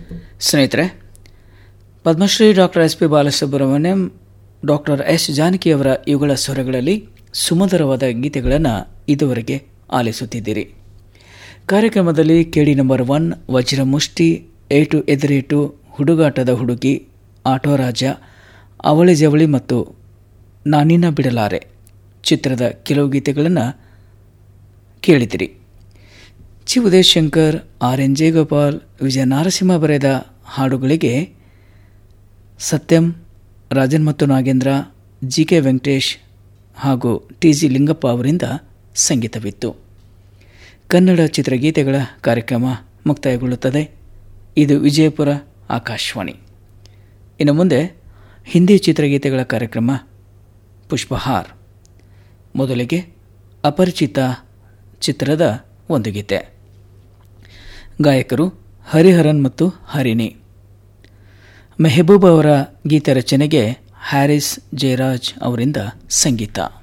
ಸ್ನೇಹಿತರೆ Padmashri doctor S P Balasubrahmanyam doctor S ಜಾನಕಿಯವರ ಇವುಗಳ ಸ್ವರಗಳಲ್ಲಿ ಸುಮಧುರವಾದ ಗೀತೆಗಳನ್ನು ಇದುವರೆಗೆ ಆಲಿಸುತ್ತಿದ್ದೀರಿ ಕಾರ್ಯಕ್ರಮದಲ್ಲಿ ಕೇಳಿ ನಂಬರ್ ಒನ್ ವಜ್ರಮುಷ್ಟಿ ಏಟು ಎದುರೇಟು ಹುಡುಗಾಟದ ಹುಡುಗಿ ಆಟೋ ರಾಜ ಅವಳಿ ಜವಳಿ ಮತ್ತು ನಾನಿನ ಬಿಡಲಾರೆ ಚಿತ್ರದ ಕೆಲವು ಗೀತೆಗಳನ್ನು ಕೇಳಿದಿರಿ ಚಿ ಉದಯಶಂಕರ್ ಆರ್ ಎನ್ ಜಯಗೋಪಾಲ್ ವಿಜಯ ನಾರಸಿಂಹ ಬರೆದ ಹಾಡುಗಳಿಗೆ ಸತ್ಯಂ ರಾಜನ್ ಮತ್ತು ನಾಗೇಂದ್ರ ಜಿ ಕೆ ವೆಂಕಟೇಶ್ ಹಾಗೂ ಟಿ ಜಿ ಲಿಂಗಪ್ಪ ಅವರಿಂದ ಸಂಗೀತವಿತ್ತು ಕನ್ನಡ ಚಿತ್ರಗೀತೆಗಳ ಕಾರ್ಯಕ್ರಮ ಮುಕ್ತಾಯಗೊಳ್ಳುತ್ತದೆ ಇದು ವಿಜಯಪುರ ಆಕಾಶವಾಣಿ ಇನ್ನು ಮುಂದೆ ಹಿಂದಿ ಚಿತ್ರಗೀತೆಗಳ ಕಾರ್ಯಕ್ರಮ ಪುಷ್ಪಹಾರ್ ಮೊದಲಿಗೆ ಅಪರಿಚಿತ ಚಿತ್ರದ ಒಂದು ಗೀತೆ ಗಾಯಕರು ಹರಿಹರನ್ ಮತ್ತು ಹರಿಣಿ ಮೆಹಬೂಬ್ ಅವರ ಗೀತೆ ರಚನೆಗೆ ಹ್ಯಾರಿಸ್ ಜಯರಾಜ್ ಅವರಿಂದ ಸಂಗೀತ